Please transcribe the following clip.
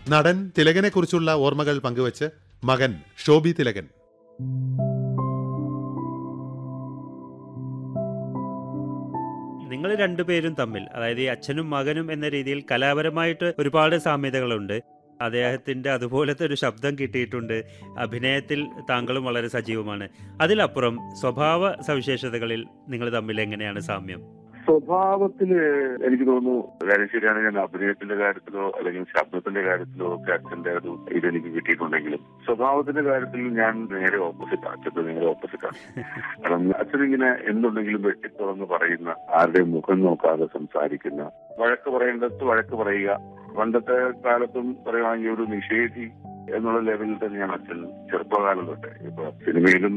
നടൻ തിലകനെക്കുറിച്ചുള്ള ഓർമ്മകൾ പങ്കുവച്ച് മകൻ ഷോബി തിലകൻ നിങ്ങൾ രണ്ടുപേരും തമ്മിൽ അതായത് ഈ അച്ഛനും മകനും എന്ന രീതിയിൽ കലാപരമായിട്ട് ഒരുപാട് സാമ്യതകളുണ്ട് അദ്ദേഹത്തിന്റെ അതുപോലത്തെ ഒരു ശബ്ദം കിട്ടിയിട്ടുണ്ട് അഭിനയത്തിൽ താങ്കളും വളരെ സജീവമാണ് അതിലപ്പുറം സ്വഭാവ സവിശേഷതകളിൽ നിങ്ങൾ തമ്മിൽ എങ്ങനെയാണ് സാമ്യം സ്വഭാവത്തില് എനിക്ക് തോന്നുന്നു കാര്യം ശരിയാണ് ഞാൻ അഭിനയത്തിന്റെ കാര്യത്തിലോ അല്ലെങ്കിൽ ശബ്ദത്തിന്റെ കാര്യത്തിലോ ഒക്കെ അച്ഛന്റെ ഒരു ഇതെനിക്ക് കിട്ടിയിട്ടുണ്ടെങ്കിലും സ്വഭാവത്തിന്റെ കാര്യത്തിൽ ഞാൻ നേരെ ഓപ്പോസിറ്റ് അച്ഛന്റെ നേരെ ഓപ്പോസിറ്റ് ആണ് കാരണം അച്ഛൻ ഇങ്ങനെ എന്തുണ്ടെങ്കിലും വെട്ടിത്തുറന്ന് പറയുന്ന ആരുടെയും മുഖം നോക്കാതെ സംസാരിക്കുന്ന വഴക്ക് പറയേണ്ടത് വഴക്ക് പറയുക പണ്ടത്തെ കാലത്തും പറയുവാണെങ്കിൽ ഒരു നിഷേധി എന്നുള്ള ലെവലിൽ തന്നെയാണ് അച്ഛൻ ചെറുപ്പകാലം തൊട്ട് ഇപ്പൊ സിനിമയിലും